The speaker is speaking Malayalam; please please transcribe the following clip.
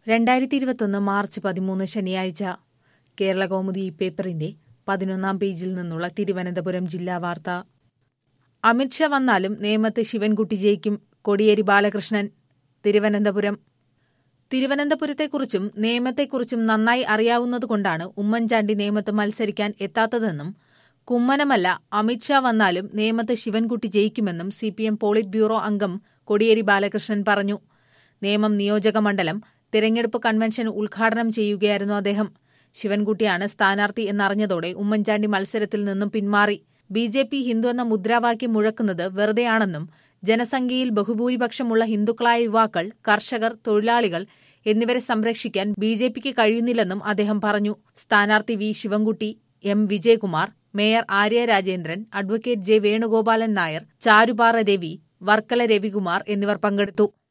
രണ്ടായിരത്തി ഇരുപത്തൊന്ന് മാർച്ച് പതിമൂന്ന് ശനിയാഴ്ച കേരള കൗമുദി ഈ പേപ്പറിന്റെ പതിനൊന്നാം പേജിൽ നിന്നുള്ള തിരുവനന്തപുരം ജില്ലാ വാർത്ത അമിത്ഷാ വന്നാലും നേമത്ത് ശിവൻകുട്ടി ജയിക്കും കോടിയേരി ബാലകൃഷ്ണൻ തിരുവനന്തപുരം തിരുവനന്തപുരത്തെക്കുറിച്ചും നേമത്തെക്കുറിച്ചും നന്നായി അറിയാവുന്നതുകൊണ്ടാണ് ഉമ്മൻചാണ്ടി നേമത്ത് മത്സരിക്കാൻ എത്താത്തതെന്നും കുമ്മനമല്ല അമിത്ഷാ വന്നാലും നേമത്ത് Sivankutty ജയിക്കുമെന്നും C P M polit bureau അംഗം കോടിയേരി ബാലകൃഷ്ണൻ പറഞ്ഞു നേമം നിയോജക മണ്ഡലം തിരഞ്ഞെടുപ്പ് കൺവെൻഷൻ ഉദ്ഘാടനം ചെയ്യുകയായിരുന്നു അദ്ദേഹം ശിവൻകുട്ടിയാണ് സ്ഥാനാർത്ഥി എന്നറിഞ്ഞതോടെ ഉമ്മൻചാണ്ടി മത്സരത്തിൽ നിന്നും പിന്മാറി ബി ജെ പി ഹിന്ദു എന്ന മുദ്രാവാക്യം മുഴക്കുന്നത് വെറുതെയാണെന്നും ജനസംഖ്യയിൽ ബഹുഭൂരിപക്ഷമുള്ള ഹിന്ദുക്കളായ യുവാക്കൾ കർഷകർ തൊഴിലാളികൾ എന്നിവരെ സംരക്ഷിക്കാൻ ബി ജെ പിക്ക് കഴിയുന്നില്ലെന്നും അദ്ദേഹം പറഞ്ഞു സ്ഥാനാർത്ഥി V Sivankutty M Vijayakumar mayor Arya Rajendran advocate J Venugopalan Nair Charupara Ravi Varkala Ravikumar എന്നിവർ പങ്കെടുത്തു